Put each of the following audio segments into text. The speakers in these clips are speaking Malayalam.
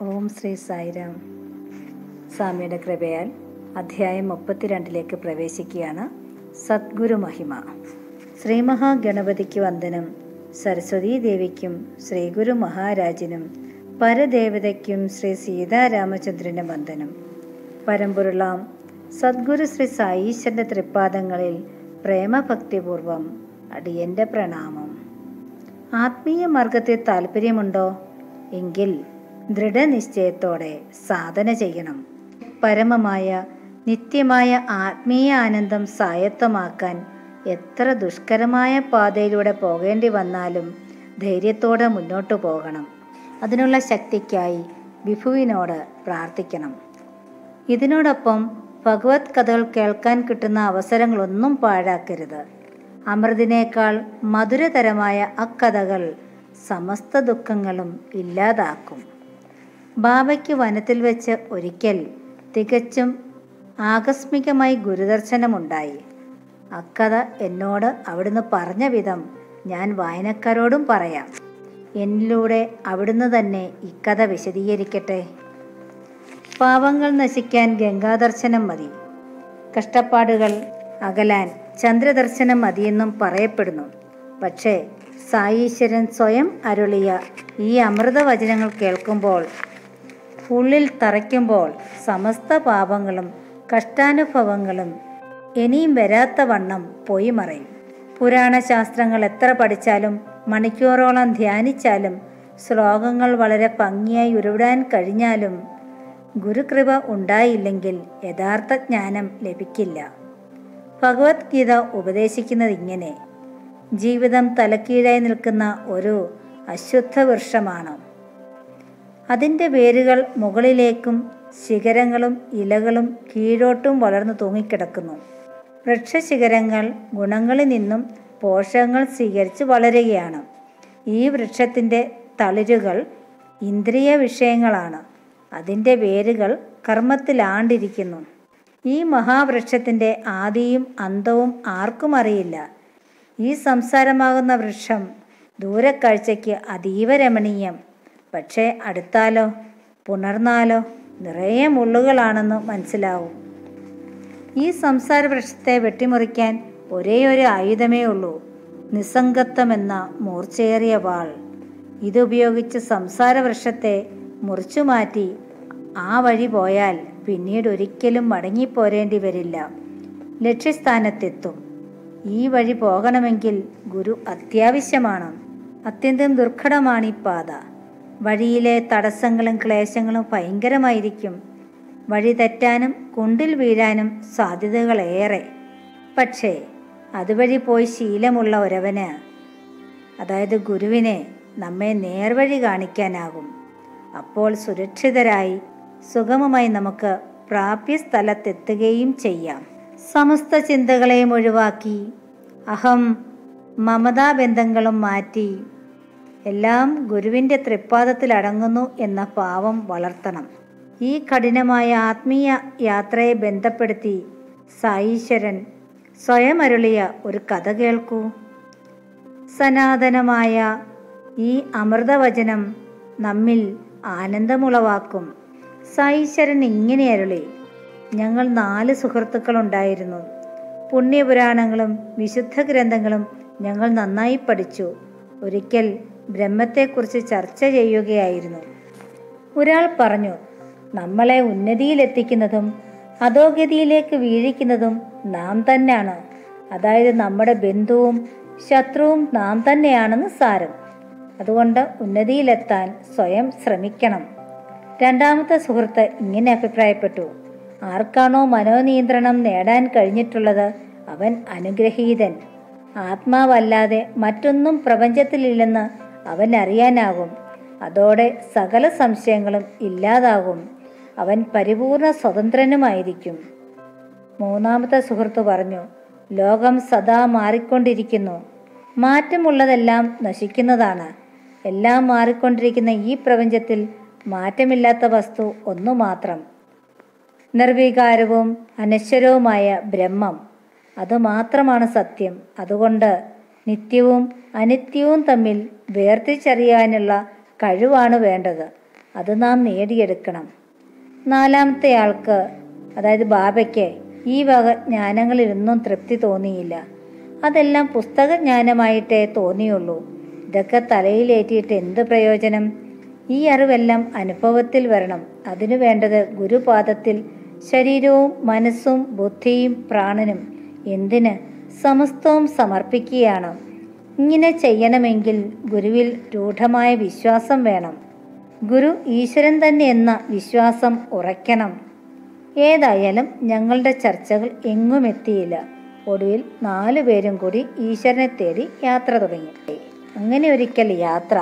ഓം ശ്രീ സായിരാം സ്വാമിയുടെ കൃപയാൽ അധ്യായം മുപ്പത്തിരണ്ടിലേക്ക് പ്രവേശിക്കുകയാണ് സദ്ഗുരു മഹിമ ശ്രീ മഹാഗണപതിക്ക് വന്ദനം സരസ്വതീ ദേവിക്കും ശ്രീ ഗുരു മഹാരാജിനും പരദേവതയ്ക്കും ശ്രീ സീതാരാമചന്ദ്രനും വന്ദനം പരമ്പൊരുളാം സദ്ഗുരു ശ്രീ സായീശ്വരൻ്റെ തൃപ്പാദങ്ങളിൽ പ്രേമഭക്തിപൂർവം അടിയന്റെ പ്രണാമം ആത്മീയ മാർഗത്തെ താല്പര്യമുണ്ടോ എങ്കിൽ ദൃഢനിശ്ചയത്തോടെ സാധന ചെയ്യണം പരമമായ നിത്യമായ ആത്മീയ ആനന്ദം സ്വായത്തമാക്കാൻ എത്ര ദുഷ്കരമായ പാതയിലൂടെ പോകേണ്ടി വന്നാലും ധൈര്യത്തോടെ മുന്നോട്ടു പോകണം അതിനുള്ള ശക്തിക്കായി വിഭുവിനോട് പ്രാർത്ഥിക്കണം ഇതിനോടൊപ്പം ഭഗവത് കഥകൾ കേൾക്കാൻ കിട്ടുന്ന അവസരങ്ങളൊന്നും പാഴാക്കരുത് അമൃതിനേക്കാൾ മധുരതരമായ അക്കഥകൾ സമസ്ത ദുഃഖങ്ങളും ഇല്ലാതാക്കും ബാബയ്ക്ക് വനത്തിൽ വെച്ച് ഒരിക്കൽ തികച്ചും ആകസ്മികമായി ഗുരുദർശനമുണ്ടായി അക്കഥ എന്നോട് അവിടുന്ന് പറഞ്ഞ വിധം ഞാൻ വായനക്കാരോടും പറയാം എന്നിലൂടെ അവിടുന്ന് തന്നെ ഇക്കഥ വിശദീകരിക്കട്ടെ പാവങ്ങൾ നശിക്കാൻ ഗംഗാദർശനം മതി കഷ്ടപ്പാടുകൾ അകലാൻ ചന്ദ്രദർശനം മതിയെന്നും പറയപ്പെടുന്നു പക്ഷേ സായീശ്വരൻ സ്വയം അരുളിയ ഈ അമൃതവചനങ്ങൾ കേൾക്കുമ്പോൾ ഉള്ളിൽ തറയ്ക്കുമ്പോൾ സമസ്ത പാപങ്ങളും കഷ്ടാനുഭവങ്ങളും ഇനിയും വരാത്ത വണ്ണം പോയി മറയും പുരാണ ശാസ്ത്രങ്ങൾ എത്ര പഠിച്ചാലും മണിക്കൂറോളം ധ്യാനിച്ചാലും ശ്ലോകങ്ങൾ വളരെ ഭംഗിയായി ഉരുവിടാൻ കഴിഞ്ഞാലും ഗുരുകൃപ ഉണ്ടായില്ലെങ്കിൽ യഥാർത്ഥ ജ്ഞാനം ലഭിക്കില്ല ഭഗവത്ഗീത ഉപദേശിക്കുന്നത് ഇങ്ങനെ ജീവിതം തലക്കീഴായി നിൽക്കുന്ന ഒരു അശുദ്ധ വൃക്ഷമാണ് അതിൻ്റെ വേരുകൾ മുകളിലേക്കും ശിഖരങ്ങളും ഇലകളും കീഴോട്ടും വളർന്നു തൂങ്ങിക്കിടക്കുന്നു വൃക്ഷശിഖരങ്ങൾ ഗുണങ്ങളിൽ നിന്നും പോഷകങ്ങൾ സ്വീകരിച്ച് വളരുകയാണ് ഈ വൃക്ഷത്തിൻ്റെ തളിരുകൾ ഇന്ദ്രിയ വിഷയങ്ങളാണ് അതിൻ്റെ വേരുകൾ കർമ്മത്തിലാണ്ടിരിക്കുന്നു ഈ മഹാവൃക്ഷത്തിൻ്റെ ആദിയും അന്തവും ആർക്കും അറിയില്ല ഈ സംസാരമാകുന്ന വൃക്ഷം ദൂരക്കാഴ്ചയ്ക്ക് അതീവ രമണീയം പക്ഷേ അടുത്താലോ പുണർന്നാലോ നിറയെ മുള്ളുകളാണെന്ന് മനസ്സിലാവും ഈ സംസാര വൃക്ഷത്തെ വെട്ടിമുറിക്കാൻ ഒരേ ഒരു ആയുധമേ ഉള്ളൂ നിസ്സംഗത്വമെന്ന മൂർച്ചയേറിയ വാൾ ഇതുപയോഗിച്ച് സംസാര വൃക്ഷത്തെ മുറിച്ചു മാറ്റി ആ വഴി പോയാൽ പിന്നീട് ഒരിക്കലും മടങ്ങിപ്പോരേണ്ടി വരില്ല ലക്ഷ്യസ്ഥാനത്തെത്തും ഈ വഴി പോകണമെങ്കിൽ ഗുരു അത്യാവശ്യമാണ് അത്യന്തം ദുർഘടമാണ് ഈ പാത വഴിയിലെ തടസ്സങ്ങളും ക്ലേശങ്ങളും ഭയങ്കരമായിരിക്കും വഴി തെറ്റാനും കുണ്ടിൽ വീഴാനും സാധ്യതകളേറെ പക്ഷേ അതുവഴി പോയി ശീലമുള്ള ഒരവന് അതായത് ഗുരുവിനെ നമ്മെ നേർവഴി കാണിക്കാനാകും അപ്പോൾ സുരക്ഷിതരായി സുഗമമായി നമുക്ക് പ്രാപ്യസ്ഥലത്തെത്തുകയും ചെയ്യാം സമസ്ത ചിന്തകളെയും ഒഴിവാക്കി അഹം മമതാബന്ധങ്ങളും മാറ്റി എല്ലാം ഗുരുവിൻ്റെ തൃപ്പാദത്തിൽ അടങ്ങുന്നു എന്ന ഭാവം വളർത്തണം ഈ കഠിനമായ ആത്മീയ യാത്രയെ ബന്ധപ്പെടുത്തി സായീശ്വരൻ സ്വയം അരുളിയ ഒരു കഥ കേൾക്കൂ സനാതനമായ ഈ അമൃതവചനം നമ്മിൽ ആനന്ദമുളവാക്കും സായീശ്വരൻ ഇങ്ങനെ അരുളി ഞങ്ങൾ നാല് സുഹൃത്തുക്കളുണ്ടായിരുന്നു പുണ്യപുരാണങ്ങളും വിശുദ്ധ ഗ്രന്ഥങ്ങളും ഞങ്ങൾ നന്നായി പഠിച്ചു ഒരിക്കൽ ബ്രഹ്മത്തെക്കുറിച്ച് ചർച്ച ചെയ്യുകയായിരുന്നു ഒരാൾ പറഞ്ഞു നമ്മളെ ഉന്നതിയിലെത്തിക്കുന്നതും അധോഗതിയിലേക്ക് വീഴിക്കുന്നതും നാം തന്നെയാണ് അതായത് നമ്മുടെ ബന്ധുവും ശത്രുവും നാം തന്നെയാണെന്ന് സാരം അതുകൊണ്ട് ഉന്നതിയിലെത്താൻ സ്വയം ശ്രമിക്കണം രണ്ടാമത്തെ സുഹൃത്ത് ഇങ്ങനെ അഭിപ്രായപ്പെട്ടു ആർക്കാണോ മനോനിയന്ത്രണം നേടാൻ കഴിഞ്ഞിട്ടുള്ളത് അവൻ അനുഗ്രഹീതൻ ആത്മാവല്ലാതെ മറ്റൊന്നും പ്രപഞ്ചത്തിലില്ലെന്ന് അവൻ അറിയാനാകും അതോടെ സകല സംശയങ്ങളും ഇല്ലാതാകും അവൻ പരിപൂർണ സ്വതന്ത്രനുമായിരിക്കും മൂന്നാമത്തെ സുഹൃത്ത് പറഞ്ഞു ലോകം സദാ മാറിക്കൊണ്ടിരിക്കുന്നു മാറ്റമുള്ളതെല്ലാം നശിക്കുന്നതാണ് എല്ലാം മാറിക്കൊണ്ടിരിക്കുന്ന ഈ പ്രപഞ്ചത്തിൽ മാറ്റമില്ലാത്ത വസ്തു ഒന്നു മാത്രം നിർവികാരവും അനശ്വരവുമായ ബ്രഹ്മം അതുമാത്രമാണ് സത്യം അതുകൊണ്ട് നിത്യവും അനിത്യവും തമ്മിൽ വേർതിരിച്ചറിയാനുള്ള കഴിവാണ് വേണ്ടത് അത് നാം നേടിയെടുക്കണം നാലാമത്തെ ആൾക്ക് അതായത് ബാബയ്ക്ക് ഈ വക ജ്ഞാനങ്ങളിലൊന്നും തൃപ്തി തോന്നിയില്ല അതെല്ലാം പുസ്തക ജ്ഞാനമായിട്ടേ തോന്നിയുള്ളൂ ഇതൊക്കെ തലയിലേറ്റിയിട്ട് എന്ത് പ്രയോജനം ഈ അറിവെല്ലാം അനുഭവത്തിൽ വരണം അതിനു വേണ്ടത് ഗുരുപാദത്തിൽ ശരീരവും മനസ്സും ബുദ്ധിയും പ്രാണനും എന്തിന് സമസ്തവും സമർപ്പിക്കുകയാണ് ഇങ്ങനെ ചെയ്യണമെങ്കിൽ ഗുരുവിൽ രൂഢമായ വിശ്വാസം വേണം ഗുരു ഈശ്വരൻ തന്നെ എന്ന വിശ്വാസം ഉറയ്ക്കണം ഏതായാലും ഞങ്ങളുടെ ചർച്ചകൾ എങ്ങും എത്തിയില്ല ഒടുവിൽ നാലു പേരും കൂടി ഈശ്വരനെ തേടി യാത്ര തുടങ്ങി അങ്ങനെ ഒരിക്കൽ യാത്ര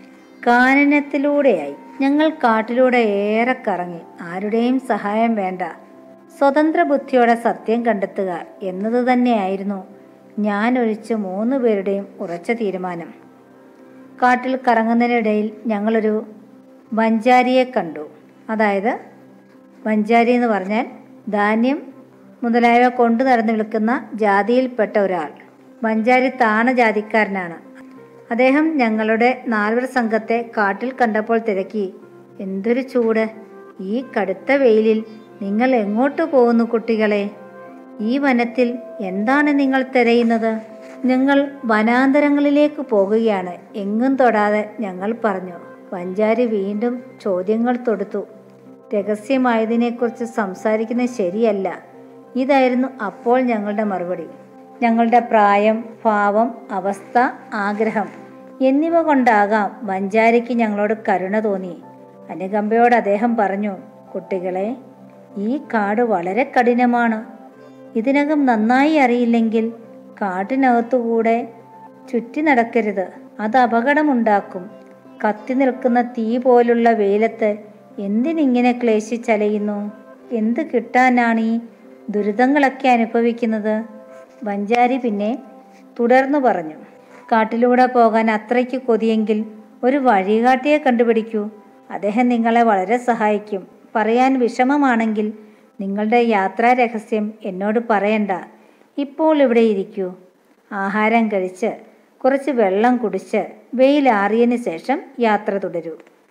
കാനനത്തിലൂടെയായി ഞങ്ങൾ കാട്ടിലൂടെ ഏറെ കറങ്ങി ആരുടെയും സഹായം വേണ്ട സ്വതന്ത്ര ബുദ്ധിയോടെ സത്യം കണ്ടെത്തുക എന്നത് തന്നെയായിരുന്നു ഞാൻ ഒഴിച്ച് മൂന്ന് പേരുടെയും ഉറച്ച തീരുമാനം കാട്ടിൽ കറങ്ങുന്നതിനിടയിൽ ഞങ്ങളൊരു വഞ്ചാരിയെ കണ്ടു അതായത് വഞ്ചാരി എന്ന് പറഞ്ഞാൽ ധാന്യം മുതലായവ കൊണ്ടു നടന്ന് വിൽക്കുന്ന ജാതിയിൽപ്പെട്ട ഒരാൾ വഞ്ചാരി താണ ജാതിക്കാരനാണ് അദ്ദേഹം ഞങ്ങളുടെ നാൽവർ സംഘത്തെ കാട്ടിൽ കണ്ടപ്പോൾ തിരക്കി എന്തൊരു ചൂട് ഈ കടുത്ത വെയിലിൽ നിങ്ങൾ എങ്ങോട്ട് പോകുന്നു കുട്ടികളെ ഈ വനത്തിൽ എന്താണ് നിങ്ങൾ തിരയുന്നത് ഞങ്ങൾ വനാന്തരങ്ങളിലേക്ക് പോകുകയാണ് എങ്ങും തൊടാതെ ഞങ്ങൾ പറഞ്ഞു വഞ്ചാരി വീണ്ടും ചോദ്യങ്ങൾ തൊടുത്തു രഹസ്യമായതിനെക്കുറിച്ച് സംസാരിക്കുന്നത് ശരിയല്ല ഇതായിരുന്നു അപ്പോൾ ഞങ്ങളുടെ മറുപടി ഞങ്ങളുടെ പ്രായം ഭാവം അവസ്ഥ ആഗ്രഹം എന്നിവ കൊണ്ടാകാം വഞ്ചാരിക്ക് ഞങ്ങളോട് കരുണ തോന്നി അനുകമ്പയോട് അദ്ദേഹം പറഞ്ഞു കുട്ടികളെ ഈ കാട് വളരെ കഠിനമാണ് ഇതിനകം നന്നായി അറിയില്ലെങ്കിൽ കാട്ടിനകത്തുകൂടെ ചുറ്റി നടക്കരുത് അത് അപകടമുണ്ടാക്കും കത്തി നിൽക്കുന്ന തീ പോലുള്ള വെയിലത്ത് എന്തിനിങ്ങനെ ക്ലേശിച്ചലയുന്നു എന്ത് കിട്ടാനാണ് ഈ ദുരിതങ്ങളൊക്കെ അനുഭവിക്കുന്നത് വഞ്ചാരി പിന്നെ തുടർന്നു പറഞ്ഞു കാട്ടിലൂടെ പോകാൻ അത്രയ്ക്ക് കൊതിയെങ്കിൽ ഒരു വഴികാട്ടിയെ കണ്ടുപിടിക്കൂ അദ്ദേഹം നിങ്ങളെ വളരെ സഹായിക്കും പറയാൻ വിഷമമാണെങ്കിൽ നിങ്ങളുടെ യാത്രാ രഹസ്യം എന്നോട് പറയണ്ട ഇപ്പോൾ ഇവിടെ ഇരിക്കൂ ആഹാരം കഴിച്ച് കുറച്ച് വെള്ളം കുടിച്ച് വെയിലാറിയതിന് ശേഷം യാത്ര തുടരൂ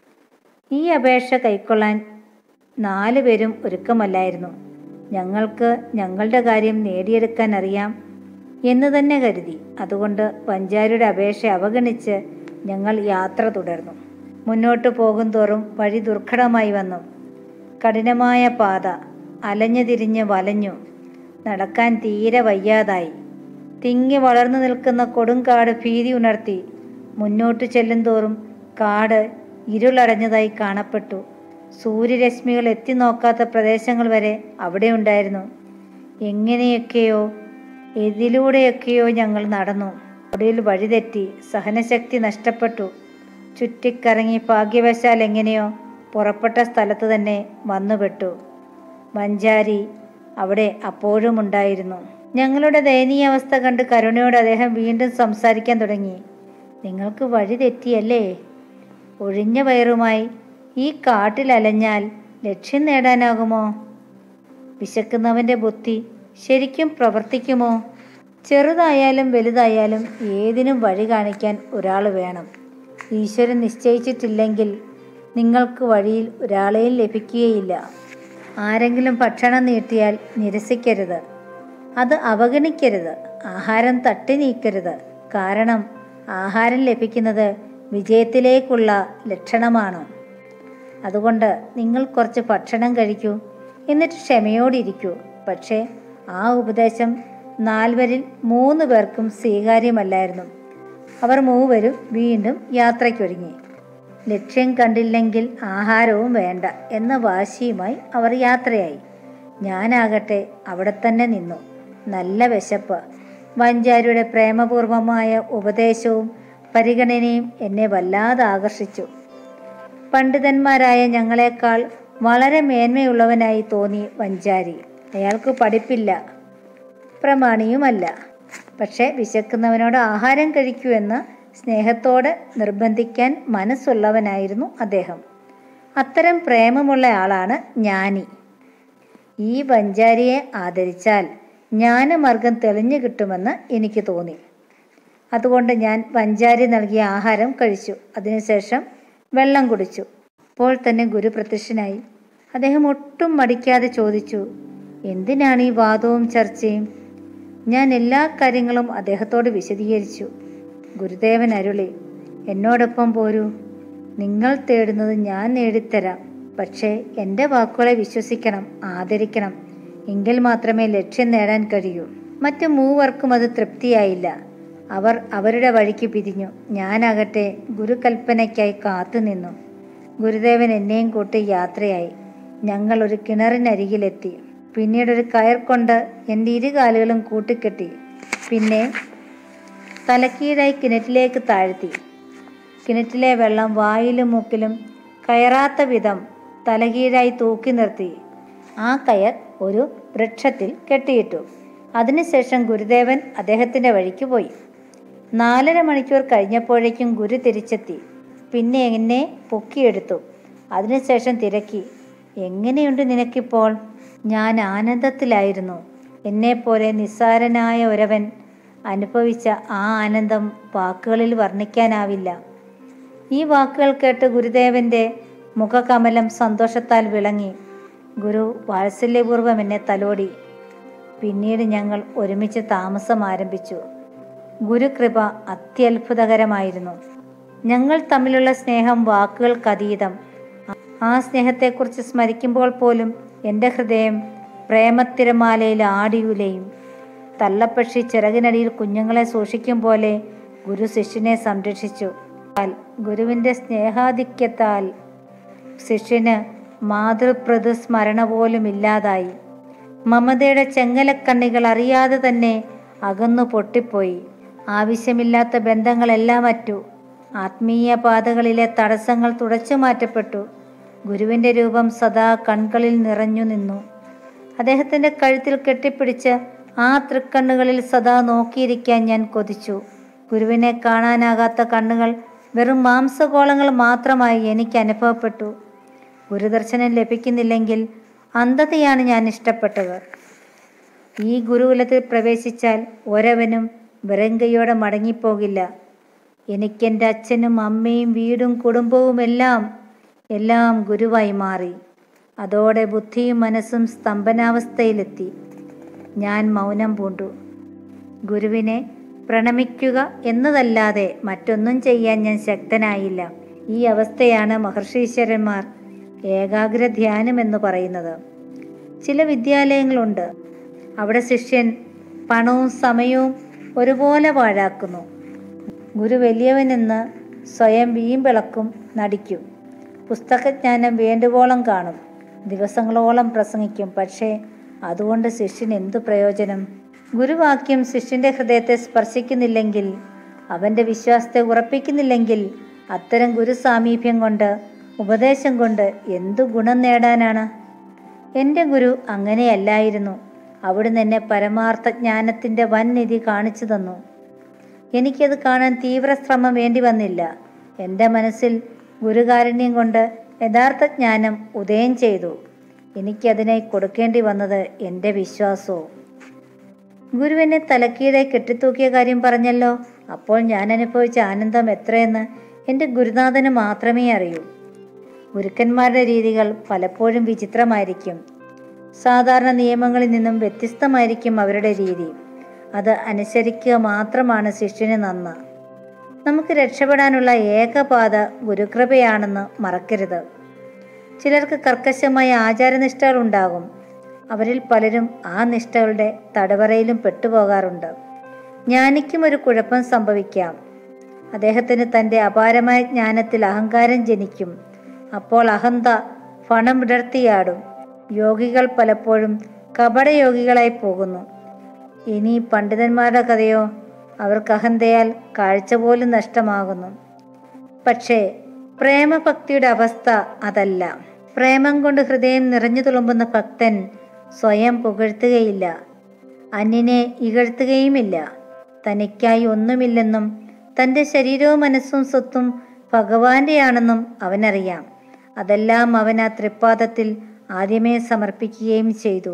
ഈ അപേക്ഷ കൈക്കൊള്ളാൻ നാല് പേരും ഒരുക്കമല്ലായിരുന്നു ഞങ്ങൾക്ക് ഞങ്ങളുടെ കാര്യം നേടിയെടുക്കാൻ അറിയാം എന്ന് തന്നെ കരുതി അതുകൊണ്ട് പഞ്ചാരിയുടെ അപേക്ഷ അവഗണിച്ച് ഞങ്ങൾ യാത്ര തുടർന്നു മുന്നോട്ട് പോകും തോറും വഴി ദുർഘടമായി വന്നു കഠിനമായ പാത അലഞ്ഞു തിരിഞ്ഞ് വലഞ്ഞു നടക്കാൻ തീരെ വയ്യാതായി തിങ്ങി വളർന്നു നിൽക്കുന്ന കൊടുങ്കാട് ഭീതി ഉണർത്തി മുന്നോട്ട് ചെല്ലും തോറും കാട് ഇരുളടഞ്ഞതായി കാണപ്പെട്ടു സൂര്യരശ്മികൾ എത്തി നോക്കാത്ത പ്രദേശങ്ങൾ വരെ അവിടെ ഉണ്ടായിരുന്നു എങ്ങനെയൊക്കെയോ എതിലൂടെയൊക്കെയോ ഞങ്ങൾ നടന്നു ഒടുവിൽ വഴിതെറ്റി സഹനശക്തി നഷ്ടപ്പെട്ടു ചുറ്റിക്കറങ്ങി ഭാഗ്യവശാൽ എങ്ങനെയോ പുറപ്പെട്ട സ്ഥലത്ത് തന്നെ വന്നുപെട്ടു വഞ്ചാരി അവിടെ അപ്പോഴും ഉണ്ടായിരുന്നു ഞങ്ങളുടെ ദയനീയ അവസ്ഥ കണ്ട് കരുണയോട് അദ്ദേഹം വീണ്ടും സംസാരിക്കാൻ തുടങ്ങി നിങ്ങൾക്ക് വഴി തെറ്റിയല്ലേ ഒഴിഞ്ഞ വയറുമായി ഈ കാട്ടിൽ അലഞ്ഞാൽ ലക്ഷ്യം നേടാനാകുമോ വിശക്കുന്നവൻ്റെ ബുദ്ധി ശരിക്കും പ്രവർത്തിക്കുമോ ചെറുതായാലും വലുതായാലും ഏതിനും വഴി കാണിക്കാൻ ഒരാൾ വേണം ഈശ്വരൻ നിശ്ചയിച്ചിട്ടില്ലെങ്കിൽ നിങ്ങൾക്ക് വഴിയിൽ ഒരാളെയും ലഭിക്കുകയില്ല ആരെങ്കിലും ഭക്ഷണം നീട്ടിയാൽ നിരസിക്കരുത് അത് അവഗണിക്കരുത് ആഹാരം തട്ടി നീക്കരുത് കാരണം ആഹാരം ലഭിക്കുന്നത് വിജയത്തിലേക്കുള്ള ലക്ഷണമാണ് അതുകൊണ്ട് നിങ്ങൾ കുറച്ച് ഭക്ഷണം കഴിക്കൂ എന്നിട്ട് ക്ഷമയോടിരിക്കൂ പക്ഷേ ആ ഉപദേശം നാൽവരിൽ മൂന്ന് പേർക്കും സ്വീകാര്യമല്ലായിരുന്നു അവർ മൂവരും വീണ്ടും യാത്രയ്ക്കൊരുങ്ങി ലക്ഷ്യം കണ്ടില്ലെങ്കിൽ ആഹാരവും വേണ്ട എന്ന വാശിയുമായി അവർ യാത്രയായി ഞാനാകട്ടെ അവിടെ തന്നെ നിന്നു നല്ല വിശപ്പ് വഞ്ചാരിയുടെ പ്രേമപൂർവമായ ഉപദേശവും പരിഗണനയും എന്നെ വല്ലാതെ ആകർഷിച്ചു പണ്ഡിതന്മാരായ ഞങ്ങളെക്കാൾ വളരെ മേന്മയുള്ളവനായി തോന്നി വഞ്ചാരി അയാൾക്ക് പഠിപ്പില്ല പ്രമാണിയുമല്ല പക്ഷേ വിശക്കുന്നവനോട് ആഹാരം കഴിക്കൂ എന്ന് സ്നേഹത്തോടെ നിർബന്ധിക്കാൻ മനസ്സുള്ളവനായിരുന്നു അദ്ദേഹം അത്തരം പ്രേമമുള്ള ആളാണ് ജ്ഞാനി ഈ വഞ്ചാരിയെ ആദരിച്ചാൽ ജ്ഞാനമാർഗം തെളിഞ്ഞു കിട്ടുമെന്ന് എനിക്ക് തോന്നി അതുകൊണ്ട് ഞാൻ വഞ്ചാരി നൽകിയ ആഹാരം കഴിച്ചു അതിനുശേഷം വെള്ളം കുടിച്ചു അപ്പോൾ തന്നെ ഗുരു പ്രത്യക്ഷനായി അദ്ദേഹം ഒട്ടും മടിക്കാതെ ചോദിച്ചു എന്തിനാണ് ഈ വാദവും ചർച്ചയും ഞാൻ എല്ലാ കാര്യങ്ങളും അദ്ദേഹത്തോട് വിശദീകരിച്ചു ഗുരുദേവൻ അരുളി എന്നോടൊപ്പം പോരൂ നിങ്ങൾ തേടുന്നത് ഞാൻ നേടിത്തരാം പക്ഷേ എൻ്റെ വാക്കുകളെ വിശ്വസിക്കണം ആദരിക്കണം എങ്കിൽ മാത്രമേ ലക്ഷ്യം നേടാൻ കഴിയൂ മറ്റു മൂവർക്കും അത് തൃപ്തിയായില്ല അവർ അവരുടെ വഴിക്ക് പിരിഞ്ഞു ഞാനാകട്ടെ ഗുരുകൽപ്പനയ്ക്കായി കാത്തുനിന്നു ഗുരുദേവൻ എന്നെയും കൂട്ടി യാത്രയായി ഞങ്ങൾ ഒരു കിണറിനരികിലെത്തി പിന്നീട് ഒരു കയർ കൊണ്ട് എൻ്റെ ഇരുകാലുകളും കൂട്ടിക്കെട്ടി പിന്നെ തലക്കീഴായി കിണറ്റിലേക്ക് താഴ്ത്തി കിണറ്റിലെ വെള്ളം വായിലും മൂക്കിലും കയറാത്ത വിധം തലകീഴായി തൂക്കി നിർത്തി ആ കയർ ഒരു വൃക്ഷത്തിൽ കെട്ടിയിട്ടു അതിനുശേഷം ഗുരുദേവൻ അദ്ദേഹത്തിൻ്റെ വഴിക്ക് പോയി നാലര മണിക്കൂർ കഴിഞ്ഞപ്പോഴേക്കും ഗുരു തിരിച്ചെത്തി പിന്നെ എന്നെ പൊക്കിയെടുത്തു അതിനുശേഷം തിരക്കി എങ്ങനെയുണ്ട് നിനക്കിപ്പോൾ ഞാൻ ആനന്ദത്തിലായിരുന്നു എന്നെപ്പോലെ നിസ്സാരനായ ഒരവൻ അനുഭവിച്ച ആ ആനന്ദം വാക്കുകളിൽ വർണ്ണിക്കാനാവില്ല ഈ വാക്കുകൾ കേട്ട് ഗുരുദേവന്റെ മുഖകമലം സന്തോഷത്താൽ വിളങ്ങി ഗുരു വാത്സല്യപൂർവ്വം എന്നെ തലോടി പിന്നീട് ഞങ്ങൾ ഒരുമിച്ച് താമസം ആരംഭിച്ചു ഗുരുകൃപ അത്യത്ഭുതകരമായിരുന്നു ഞങ്ങൾ തമ്മിലുള്ള സ്നേഹം വാക്കുകൾക്കതീതം ആ സ്നേഹത്തെക്കുറിച്ച് സ്മരിക്കുമ്പോൾ പോലും എൻ്റെ ഹൃദയം പ്രേമത്തിരമാലയിൽ ആടിയുലയും തള്ളപ്പക്ഷി ചിറകിനടിയിൽ കുഞ്ഞുങ്ങളെ സൂക്ഷിക്കും പോലെ ഗുരു ശിഷ്യനെ സംരക്ഷിച്ചു ഗുരുവിൻ്റെ സ്നേഹാധിക്യത്താൽ ശിഷ്യന് മാതൃപ്രതു സ്മരണ പോലും ഇല്ലാതായി മമതയുടെ ചെങ്ങലക്കണ്ണികൾ അറിയാതെ തന്നെ അകന്നു പൊട്ടിപ്പോയി ആവശ്യമില്ലാത്ത ബന്ധങ്ങളെല്ലാം അറ്റു ആത്മീയ പാതകളിലെ തടസ്സങ്ങൾ തുടച്ചു മാറ്റപ്പെട്ടു ഗുരുവിൻ്റെ രൂപം സദാ കൺകളിൽ നിറഞ്ഞു നിന്നു അദ്ദേഹത്തിൻ്റെ കഴുത്തിൽ കെട്ടിപ്പിടിച്ച് ആ തൃക്കണ്ണുകളിൽ സദാ നോക്കിയിരിക്കാൻ ഞാൻ കൊതിച്ചു ഗുരുവിനെ കാണാനാകാത്ത കണ്ണുകൾ വെറും മാംസഗോളങ്ങൾ മാത്രമായി എനിക്ക് അനുഭവപ്പെട്ടു ഗുരുദർശനം ലഭിക്കുന്നില്ലെങ്കിൽ അന്ധതയാണ് ഞാൻ ഇഷ്ടപ്പെട്ടത് ഈ ഗുരുകുലത്തിൽ പ്രവേശിച്ചാൽ ഒരവനും വെറുങ്കയോടെ മടങ്ങിപ്പോകില്ല എനിക്കെൻ്റെ അച്ഛനും അമ്മയും വീടും കുടുംബവും എല്ലാം എല്ലാം ഗുരുവായി മാറി അതോടെ ബുദ്ധിയും മനസ്സും സ്തംഭനാവസ്ഥയിലെത്തി ഞാൻ മൗനം പൂണ്ടു ഗുരുവിനെ പ്രണമിക്കുക എന്നതല്ലാതെ മറ്റൊന്നും ചെയ്യാൻ ഞാൻ ശക്തനായില്ല ഈ അവസ്ഥയാണ് മഹർഷീശ്വരന്മാർ ഏകാഗ്ര ധ്യാനം എന്ന് പറയുന്നത് ചില വിദ്യാലയങ്ങളുണ്ട് അവിടെ ശിഷ്യൻ പണവും സമയവും ഒരുപോലെ പാഴാക്കുന്നു ഗുരു വലിയവനെന്ന് സ്വയം വീമ്പിളക്കും നടിക്കും പുസ്തകജ്ഞാനം വേണ്ടുവോളം കാണും ദിവസങ്ങളോളം പ്രസംഗിക്കും പക്ഷേ അതുകൊണ്ട് ശിഷ്യന് എന്തു പ്രയോജനം ഗുരുവാക്യം ശിഷ്യന്റെ ഹൃദയത്തെ സ്പർശിക്കുന്നില്ലെങ്കിൽ അവന്റെ വിശ്വാസത്തെ ഉറപ്പിക്കുന്നില്ലെങ്കിൽ അത്തരം ഗുരു സാമീപ്യം കൊണ്ട് ഉപദേശം കൊണ്ട് എന്തു ഗുണം നേടാനാണ് എൻ്റെ ഗുരു അങ്ങനെയല്ലായിരുന്നു അവിടുന്ന് എന്നെ പരമാർത്ഥ ജ്ഞാനത്തിൻ്റെ വൻ നിധി കാണിച്ചു തന്നു എനിക്കത് കാണാൻ തീവ്ര ശ്രമം വേണ്ടി വന്നില്ല എൻ്റെ മനസ്സിൽ ഗുരുകാരുണ്യം കൊണ്ട് യഥാർത്ഥ ജ്ഞാനം ഉദയം ചെയ്തു എനിക്കതിനെ കൊടുക്കേണ്ടി വന്നത് എൻ്റെ വിശ്വാസവും ഗുരുവിനെ തലക്കീഴെ കെട്ടിത്തൂക്കിയ കാര്യം പറഞ്ഞല്ലോ അപ്പോൾ ഞാൻ അനുഭവിച്ച ആനന്ദം എത്രയെന്ന് എൻ്റെ ഗുരുനാഥന് മാത്രമേ അറിയൂ ഗുരുക്കന്മാരുടെ രീതികൾ പലപ്പോഴും വിചിത്രമായിരിക്കും സാധാരണ നിയമങ്ങളിൽ നിന്നും വ്യത്യസ്തമായിരിക്കും അവരുടെ രീതി അത് അനുസരിക്കുക മാത്രമാണ് ശിഷ്യന് നന്ന് നമുക്ക് രക്ഷപ്പെടാനുള്ള ഏകപാത ഗുരുകൃപയാണെന്ന് മറക്കരുത് ചിലർക്ക് കർക്കശമായ ആചാരനിഷ്ഠകൾ ഉണ്ടാകും അവരിൽ പലരും ആ നിഷ്ഠകളുടെ തടവറയിലും പെട്ടുപോകാറുണ്ട് ജ്ഞാനിക്കും ഒരു കുഴപ്പം സംഭവിക്കാം അദ്ദേഹത്തിന് തൻ്റെ അപാരമായ ജ്ഞാനത്തിൽ അഹങ്കാരം ജനിക്കും അപ്പോൾ അഹന്ത ഫണം വിടർത്തിയാടും യോഗികൾ പലപ്പോഴും കപടയോഗികളായി പോകുന്നു ഇനി പണ്ഡിതന്മാരുടെ കഥയോ അവർക്ക് അഹന്തയാൽ കാഴ്ച പോലും നഷ്ടമാകുന്നു പക്ഷേ പ്രേമഭക്തിയുടെ അവസ്ഥ അതല്ല പ്രേമം കൊണ്ട് ഹൃദയം നിറഞ്ഞു തുളുമ്പുന്ന ഭക്തൻ സ്വയം പുകഴ്ത്തുകയില്ല അന്യനെ ഇകഴ്ത്തുകയുമില്ല തനിക്കായി ഒന്നുമില്ലെന്നും തൻ്റെ ശരീരവും മനസ്സും സ്വത്തും ഭഗവാന്റെയാണെന്നും അവനറിയാം അതെല്ലാം അവൻ ആ തൃപ്പാദത്തിൽ ആദ്യമേ സമർപ്പിക്കുകയും ചെയ്തു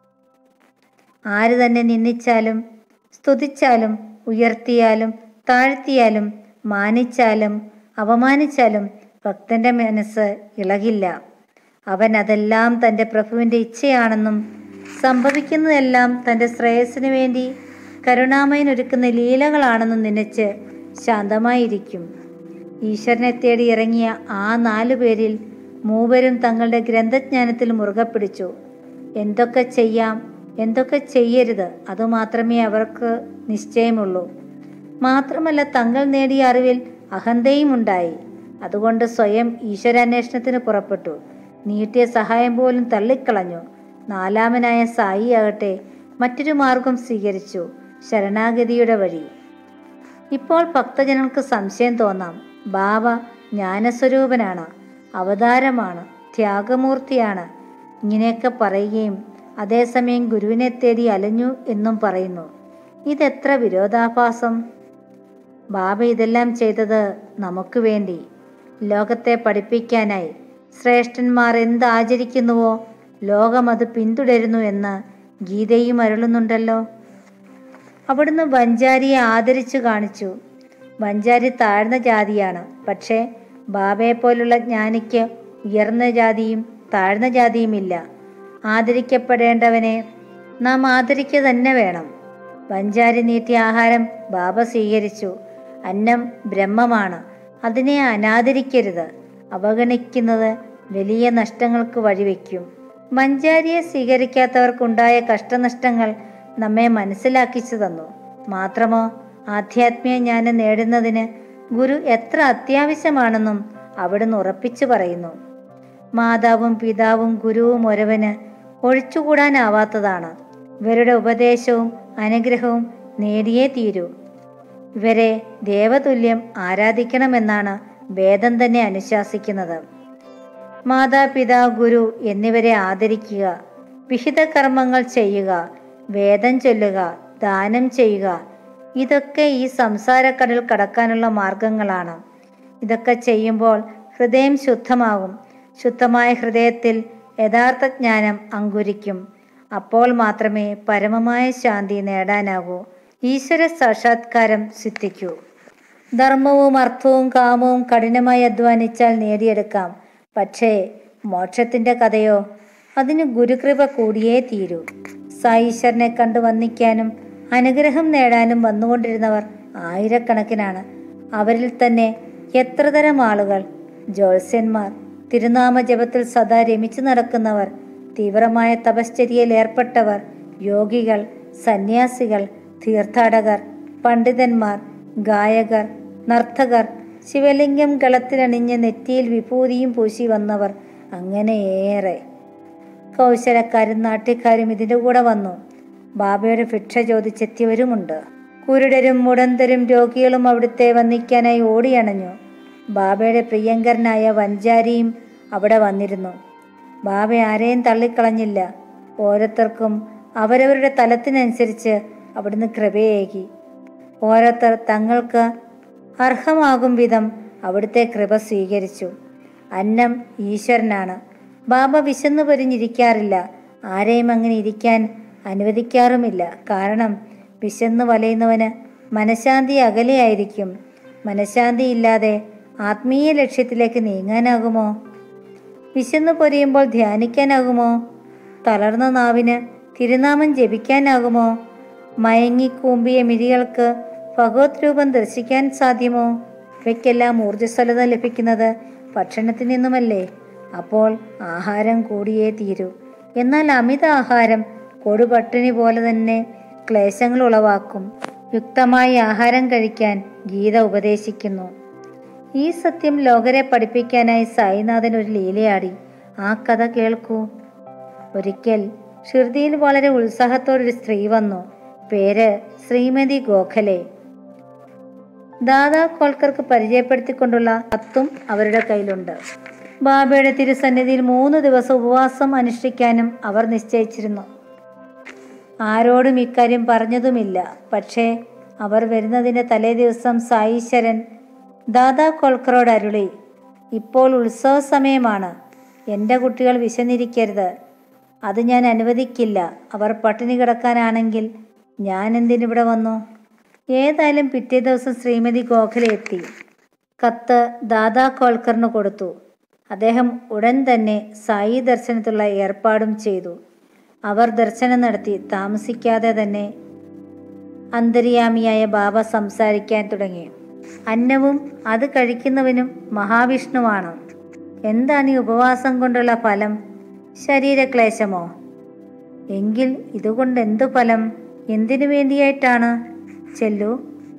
ആര് തന്നെ നിന്ദിച്ചാലും സ്തുതിച്ചാലും ഉയർത്തിയാലും താഴ്ത്തിയാലും മാനിച്ചാലും അവമാനിച്ചാലും ഭക്തന്റെ മനസ്സ് ഇളകില്ല അവൻ അതെല്ലാം തൻ്റെ പ്രഭുവിൻ്റെ ഇച്ഛയാണെന്നും സംഭവിക്കുന്നതെല്ലാം തൻ്റെ ശ്രേയസ്സിന് വേണ്ടി കരുണാമയനൊരുക്കുന്ന ലീലകളാണെന്നും നനച്ച് ശാന്തമായിരിക്കും ഈശ്വരനെ തേടി ഇറങ്ങിയ ആ നാലു പേരിൽ മൂവരും തങ്ങളുടെ ഗ്രന്ഥജ്ഞാനത്തിൽ മുറുകെ പിടിച്ചു എന്തൊക്കെ ചെയ്യാം എന്തൊക്കെ ചെയ്യരുത് അതുമാത്രമേ അവർക്ക് നിശ്ചയമുള്ളൂ മാത്രമല്ല തങ്ങൾ നേടിയ അറിവിൽ അഹന്തയും ഉണ്ടായി അതുകൊണ്ട് സ്വയം ഈശ്വരാന്വേഷണത്തിന് പുറപ്പെട്ടു നീട്ടിയ സഹായം പോലും തള്ളിക്കളഞ്ഞു നാലാമനായ സായി ആകട്ടെ മറ്റൊരു മാർഗം സ്വീകരിച്ചു ശരണാഗതിയുടെ വഴി ഇപ്പോൾ ഭക്തജനങ്ങൾക്ക് സംശയം തോന്നാം ബാബ ജ്ഞാനസ്വരൂപനാണ് അവതാരമാണ് ത്യാഗമൂർത്തിയാണ് ഇങ്ങനെയൊക്കെ പറയുകയും അതേസമയം ഗുരുവിനെ തേടി അലഞ്ഞു എന്നും പറയുന്നു ഇതെത്ര വിരോധാഭാസം ബാബ ഇതെല്ലാം ചെയ്തത് നമുക്ക് വേണ്ടി ലോകത്തെ പഠിപ്പിക്കാനായി ശ്രേഷ്ഠന്മാർ എന്ത് ആചരിക്കുന്നുവോ ലോകം അത് പിന്തുടരുന്നു എന്ന് ഗീതയും അരുളുന്നുണ്ടല്ലോ അവിടുന്ന് വഞ്ചാരിയെ ആദരിച്ചു കാണിച്ചു വഞ്ചാരി താഴ്ന്ന ജാതിയാണ് പക്ഷേ ബാബയെ പോലുള്ള ജ്ഞാനിക്ക് ഉയർന്ന ജാതിയും താഴ്ന്ന ജാതിയുമില്ല ആദരിക്കപ്പെടേണ്ടവനെ നാം ആദരിക്കുക തന്നെ വേണം വഞ്ചാരി നീട്ടിയ ആഹാരം ബാബ സ്വീകരിച്ചു അന്നം ബ്രഹ്മമാണ് അതിനെ അനാദരിക്കരുത് അവഗണിക്കുന്നത് വലിയ നഷ്ടങ്ങൾക്ക് വഴിവെക്കും മഞ്ചാരിയെ സ്വീകരിക്കാത്തവർക്കുണ്ടായ കഷ്ടനഷ്ടങ്ങൾ നമ്മെ മനസ്സിലാക്കിച്ചു തന്നു മാത്രമോ ആധ്യാത്മിക ജ്ഞാനം നേടുന്നതിന് ഗുരു എത്ര അത്യാവശ്യമാണെന്നും അവിടുന്ന് ഉറപ്പിച്ചു പറയുന്നു മാതാവും പിതാവും ഗുരുവും ഒരുവന് ഒഴിച്ചുകൂടാനാവാത്തതാണ് ഇവരുടെ ഉപദേശവും അനുഗ്രഹവും നേടിയേ തീരൂ ഇവരെ ദേവതുല്യം ആരാധിക്കണമെന്നാണ് വേദം തന്നെ അനുശാസിക്കുന്നത് മാതാപിതാ ഗുരു എന്നിവരെ ആദരിക്കുക വിഹിത കർമ്മങ്ങൾ ചെയ്യുക വേദം ചൊല്ലുക ദാനം ചെയ്യുക ഇതൊക്കെ ഈ സംസാരക്കടൽ കടക്കാനുള്ള മാർഗങ്ങളാണ് ഇതൊക്കെ ചെയ്യുമ്പോൾ ഹൃദയം ശുദ്ധമാകും ശുദ്ധമായ ഹൃദയത്തിൽ യഥാർത്ഥ ജ്ഞാനം അങ്കുരിക്കും അപ്പോൾ മാത്രമേ പരമമായ ശാന്തി നേടാനാകൂ ഈശ്വര സാക്ഷാത്കാരം സിദ്ധിക്കൂ ധർമ്മവും അർത്ഥവും കാമവും കഠിനമായി അധ്വാനിച്ചാൽ നേടിയെടുക്കാം പക്ഷേ മോക്ഷത്തിന്റെ കഥയോ അതിന് ഗുരുകൃപ കൂടിയേ തീരൂ സായീശ്വരനെ കണ്ടു വന്നിക്കാനും അനുഗ്രഹം നേടാനും വന്നുകൊണ്ടിരുന്നവർ ആയിരക്കണക്കിനാണ് അവരിൽ തന്നെ എത്ര തരം ആളുകൾ ജ്യോത്സ്യന്മാർ തിരുനാമ ജപത്തിൽ സദാ രമിച്ചു നടക്കുന്നവർ തീവ്രമായ തപശ്ചര്യയിൽ ഏർപ്പെട്ടവർ യോഗികൾ സന്യാസികൾ തീർത്ഥാടകർ പണ്ഡിതന്മാർ ഗായകർ നർത്തകർ ശിവലിംഗം ഗളത്തിലണിഞ്ഞ് നെറ്റിയിൽ വിഭൂതിയും പൂശി വന്നവർ അങ്ങനെ ഏറെ കൗശലക്കാരും നാട്യക്കാരും ഇതിൻ്റെ കൂടെ വന്നു ബാബയുടെ ഭിക്ഷ ചോദിച്ചെത്തിയവരുമുണ്ട് കുരുടരും മുടന്തരും രോഗികളും അവിടുത്തെ വന്നിക്കാനായി ഓടിയണഞ്ഞു ബാബയുടെ പ്രിയങ്കരനായ വഞ്ചാരിയും അവിടെ വന്നിരുന്നു ബാബ ആരെയും തള്ളിക്കളഞ്ഞില്ല ഓരോരുത്തർക്കും അവരവരുടെ തലത്തിനനുസരിച്ച് അവിടുന്ന് കൃപയേകി ഓരോരുത്തർ തങ്ങൾക്ക് അർഹമാകും വിധം അവിടുത്തെ കൃപ സ്വീകരിച്ചു അന്നം ഈശ്വരനാണ് ബാബ വിശന്നു പൊരിഞ്ഞിരിക്കാറില്ല ആരെയും അങ്ങനെ ഇരിക്കാൻ അനുവദിക്കാറുമില്ല കാരണം വിശന്നു വലയുന്നവന് മനഃശാന്തി അകലെയായിരിക്കും മനഃശാന്തി ഇല്ലാതെ ആത്മീയ ലക്ഷ്യത്തിലേക്ക് നീങ്ങാനാകുമോ വിശന്നു പൊരിയുമ്പോൾ ധ്യാനിക്കാനാകുമോ തളർന്ന നാവിന് തിരുനാമം ജപിക്കാനാകുമോ മയങ്ങിക്കൂമ്പിയ മിഴികൾക്ക് ഭഗവത് രൂപം ദർശിക്കാൻ സാധ്യമോ ഇവയ്ക്കെല്ലാം ഊർജ്ജസ്വലത ലഭിക്കുന്നത് ഭക്ഷണത്തിൽ നിന്നുമല്ലേ അപ്പോൾ ആഹാരം കൂടിയേ തീരൂ എന്നാൽ അമിത ആഹാരം കൊടുപട്ടിണി പോലെ തന്നെ ക്ലേശങ്ങൾ ഉളവാക്കും യുക്തമായി ആഹാരം കഴിക്കാൻ ഗീത ഉപദേശിക്കുന്നു ഈ സത്യം ലോകരെ പഠിപ്പിക്കാനായി സായിനാഥൻ ഒരു ലീലയാടി ആ കഥ കേൾക്കൂ ഒരിക്കൽ ഷിർദിയിൽ വളരെ ഉത്സാഹത്തോടൊരു സ്ത്രീ വന്നു പേര് ശ്രീമതി ഗോഖലെ ദാദാ കോൾക്കർക്ക് പരിചയപ്പെടുത്തിക്കൊണ്ടുള്ള കത്തും അവരുടെ കയ്യിലുണ്ട് ബാബയുടെ തിരുസന്നിധിയിൽ മൂന്ന് ദിവസം ഉപവാസം അനുഷ്ഠിക്കാനും അവർ നിശ്ചയിച്ചിരുന്നു ആരോടും ഇക്കാര്യം പറഞ്ഞതുമില്ല പക്ഷേ അവർ വരുന്നതിൻ്റെ തലേ ദിവസം സായീശ്വരൻ ദാദാ കോൾക്കറോട് അരുളി ഇപ്പോൾ ഉത്സവ സമയമാണ് എൻ്റെ കുട്ടികൾ വിശന്നിരിക്കരുത് അത് ഞാൻ അനുവദിക്കില്ല അവർ പട്ടിണി കിടക്കാനാണെങ്കിൽ ഞാൻ എന്തിനിവിടെ വന്നു ഏതായാലും പിറ്റേ ദിവസം ശ്രീമതി ഗോഖലെ എത്തി കത്ത് ദാദാ കോൾക്കറിന് കൊടുത്തു അദ്ദേഹം ഉടൻ തന്നെ സായി ദർശനത്തിലുള്ള ഏർപ്പാടും ചെയ്തു അവർ ദർശനം നടത്തി താമസിക്കാതെ തന്നെ അന്തര്യാമിയായ ബാബ സംസാരിക്കാൻ തുടങ്ങി അന്നവും അത് കഴിക്കുന്നവനും മഹാവിഷ്ണുവാണ് എന്താണ് ഈ ഉപവാസം കൊണ്ടുള്ള ഫലം ശരീരക്ലേശമോ എങ്കിൽ ഇതുകൊണ്ട് എന്തു ഫലം എന്തിനു വേണ്ടിയായിട്ടാണ് ചെല്ലൂ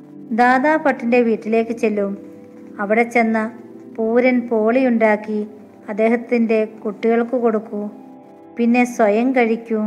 ദാദാ ഭട്ടിൻ്റെ വീട്ടിലേക്ക് ചെല്ലൂ അവിടെ ചെന്ന പൂരൻ പോളിയുണ്ടാക്കി അദ്ദേഹത്തിൻ്റെ കുട്ടികൾക്ക് കൊടുക്കൂ പിന്നെ സ്വയം കഴിക്കൂ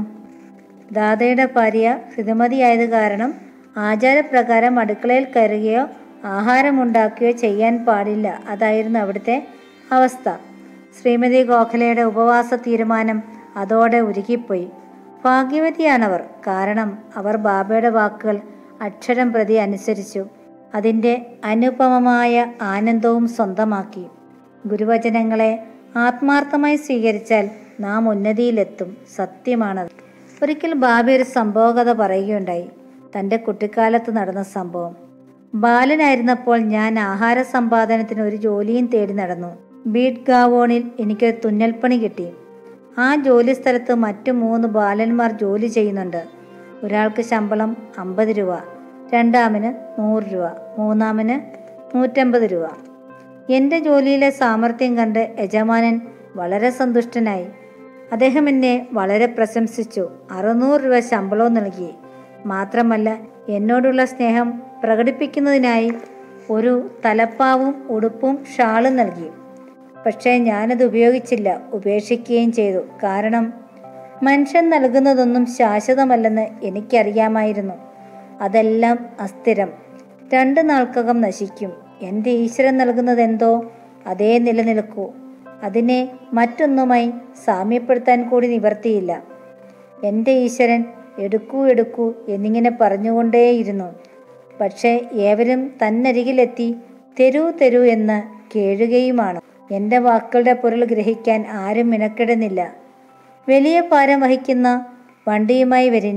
ദാദയുടെ ഭാര്യ ഋതുമതിയായത് കാരണം ആചാരപ്രകാരം അടുക്കളയിൽ കയറുകയോ ആഹാരമുണ്ടാക്കുകയോ ചെയ്യാൻ പാടില്ല അതായിരുന്നു അവിടുത്തെ അവസ്ഥ ശ്രീമതി ഗോഖലയുടെ ഉപവാസ തീരുമാനം അതോടെ ഉരുകിപ്പോയി ഭാഗ്യവതിയാണവർ കാരണം അവർ ബാബയുടെ വാക്കുകൾ അക്ഷരം പ്രതി അനുസരിച്ചു അതിൻ്റെ അനുപമമായ ആനന്ദവും സ്വന്തമാക്കി ഗുരുവചനങ്ങളെ ആത്മാർത്ഥമായി സ്വീകരിച്ചാൽ നാം ഉന്നതിയിലെത്തും സത്യമാണത് ഒരിക്കൽ ബാബ ഒരു സംഭവകഥ പറയുകയുണ്ടായി തൻ്റെ കുട്ടിക്കാലത്ത് നടന്ന സംഭവം ബാലനായിരുന്നപ്പോൾ ഞാൻ ആഹാര സമ്പാദനത്തിന് ഒരു ജോലിയും തേടി നടന്നു ബീഡ് ഗാവോണിൽ എനിക്കൊരു തുന്നൽപ്പണി കിട്ടി ആ ജോലി സ്ഥലത്ത് മറ്റു മൂന്ന് ബാലന്മാർ ജോലി ചെയ്യുന്നുണ്ട് ഒരാൾക്ക് ശമ്പളം അമ്പത് രൂപ രണ്ടാമന് നൂറ് രൂപ മൂന്നാമന് നൂറ്റമ്പത് രൂപ എൻ്റെ ജോലിയിലെ സാമർഥ്യം കണ്ട് യജമാനൻ വളരെ സന്തുഷ്ടനായി അദ്ദേഹം എന്നെ വളരെ പ്രശംസിച്ചു അറുന്നൂറ് രൂപ ശമ്പളവും നൽകി മാത്രമല്ല എന്നോടുള്ള സ്നേഹം പ്രകടിപ്പിക്കുന്നതിനായി ഒരു തലപ്പാവും ഉടുപ്പും ഷാളും നൽകി പക്ഷേ ഞാനത് ഉപയോഗിച്ചില്ല ഉപേക്ഷിക്കുകയും ചെയ്തു കാരണം മനുഷ്യൻ നൽകുന്നതൊന്നും ശാശ്വതമല്ലെന്ന് എനിക്കറിയാമായിരുന്നു അതെല്ലാം അസ്ഥിരം രണ്ട് നാൾക്കകം നശിക്കും എൻ്റെ ഈശ്വരൻ നൽകുന്നതെന്തോ അതേ നിലനിൽക്കൂ അതിനെ മറ്റൊന്നുമായി സാമ്യപ്പെടുത്താൻ കൂടി നിവർത്തിയില്ല എൻ്റെ ഈശ്വരൻ എടുക്കൂ എടുക്കൂ എന്നിങ്ങനെ പറഞ്ഞുകൊണ്ടേയിരുന്നു പക്ഷേ ഏവരും തന്നരികിലെത്തി തെരൂ തെരൂ എന്ന് കേഴുകയുമാണ് എൻ്റെ വാക്കുകളുടെ പൊരുൾ ഗ്രഹിക്കാൻ ആരും മിനക്കിടുന്നില്ല വലിയ ഭാരം വഹിക്കുന്ന വണ്ടിയുമായി വരിൻ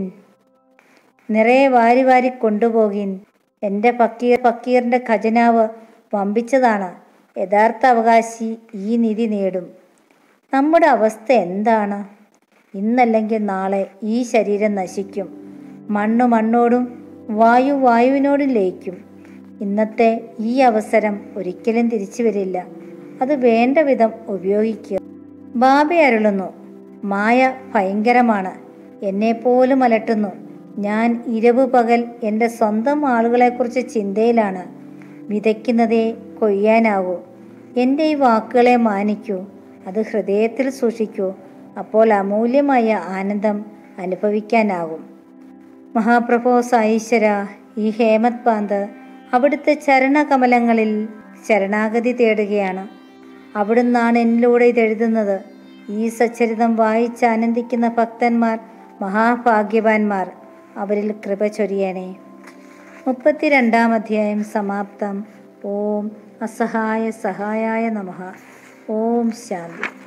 നിറയെ വാരി വാരി കൊണ്ടുപോകിൻ എൻ്റെ ഫക്കീർ ഫക്കീറിൻ്റെ ഖജനാവ് വമ്പിച്ചതാണ് യഥാർത്ഥ അവകാശി ഈ നിധി നേടും നമ്മുടെ അവസ്ഥ എന്താണ് ഇന്നല്ലെങ്കിൽ നാളെ ഈ ശരീരം നശിക്കും മണ്ണ് മണ്ണോടും വായു വായുവിനോടും ലയിക്കും ഇന്നത്തെ ഈ അവസരം ഒരിക്കലും തിരിച്ചു വരില്ല അത് വേണ്ട വിധം ഉപയോഗിക്കുക ബാബ അരുളുന്നു മായ ഭയങ്കരമാണ് എന്നെപ്പോലും അലട്ടുന്നു ഞാൻ ഇരവ് പകൽ എൻ്റെ സ്വന്തം ആളുകളെക്കുറിച്ച് ചിന്തയിലാണ് വിതയ്ക്കുന്നതേ കൊയ്യാനാകൂ എൻ്റെ ഈ വാക്കുകളെ മാനിക്കൂ അത് ഹൃദയത്തിൽ സൂക്ഷിക്കൂ അപ്പോൾ അമൂല്യമായ ആനന്ദം അനുഭവിക്കാനാകും മഹാപ്രഭോ സായീശ്വര ഈ ഹേമത് പാന്ത് അവിടുത്തെ ചരണകമലങ്ങളിൽ ശരണാഗതി തേടുകയാണ് അവിടുന്നാണ് എന്നിലൂടെ ഇതെഴുതുന്നത് ഈ സച്ചരിതം വായിച്ച് ആനന്ദിക്കുന്ന ഭക്തന്മാർ മഹാഭാഗ്യവാന്മാർ അവരിൽ കൃപ ചൊരിയണേ മുപ്പത്തിരണ്ടാം അധ്യായം സമാപ്തം ഓം അസഹായ സഹായായ നമഃ ഓം ശാന്തി